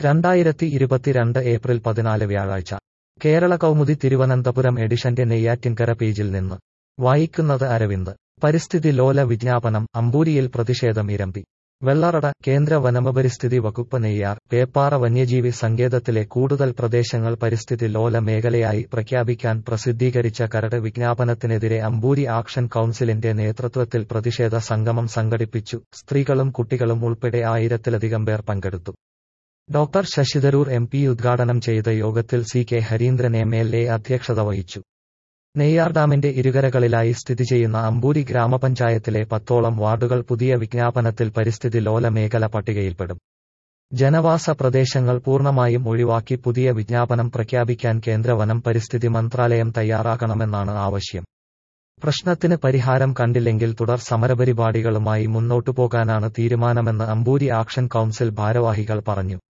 രണ്ടായിരത്തി ഇരുപത്തിരണ്ട് ഏപ്രിൽ പതിനാല് വ്യാഴാഴ്ച കേരള കൗമുദി തിരുവനന്തപുരം എഡിഷന്റെ നെയ്യാറ്റിൻകര പേജിൽ നിന്ന് വായിക്കുന്നത് അരവിന്ദ് പരിസ്ഥിതി ലോല വിജ്ഞാപനം അമ്പൂരിയിൽ പ്രതിഷേധം ഇരമ്പി വെള്ളറട കേന്ദ്ര വനമപരിസ്ഥിതി വകുപ്പ് നെയ്യാർ പേപ്പാറ വന്യജീവി സങ്കേതത്തിലെ കൂടുതൽ പ്രദേശങ്ങൾ പരിസ്ഥിതി ലോല മേഖലയായി പ്രഖ്യാപിക്കാൻ പ്രസിദ്ധീകരിച്ച കരട് വിജ്ഞാപനത്തിനെതിരെ അമ്പൂരി ആക്ഷൻ കൗൺസിലിന്റെ നേതൃത്വത്തിൽ പ്രതിഷേധ സംഗമം സംഘടിപ്പിച്ചു സ്ത്രീകളും കുട്ടികളും ഉൾപ്പെടെ ആയിരത്തിലധികം പേർ പങ്കെടുത്തു ഡോക്ടർ ശശിതരൂർ എം പി ഉദ്ഘാടനം ചെയ്ത യോഗത്തിൽ C K Hareendran M L A അധ്യക്ഷത വഹിച്ചു നെയ്യാർ ഡാമിന്റെ ഇരുകരകളിലായി സ്ഥിതി ചെയ്യുന്ന അമ്പൂരി ഗ്രാമപഞ്ചായത്തിലെ പത്തോളം വാർഡുകൾ പുതിയ വിജ്ഞാപനത്തിൽ പരിസ്ഥിതി ലോല മേഖല പട്ടികയിൽപ്പെടും ജനവാസ പ്രദേശങ്ങൾ പൂർണ്ണമായും ഒഴിവാക്കി പുതിയ വിജ്ഞാപനം പ്രഖ്യാപിക്കാൻ കേന്ദ്ര വനം പരിസ്ഥിതി മന്ത്രാലയം തയ്യാറാക്കണമെന്നാണ് ആവശ്യം പ്രശ്നത്തിന് പരിഹാരം കണ്ടില്ലെങ്കിൽ തുടർ സമരപരിപാടികളുമായി മുന്നോട്ടുപോകാനാണ് തീരുമാനമെന്ന് അമ്പൂരി ആക്ഷൻ കൗൺസിൽ ഭാരവാഹികൾ പറഞ്ഞു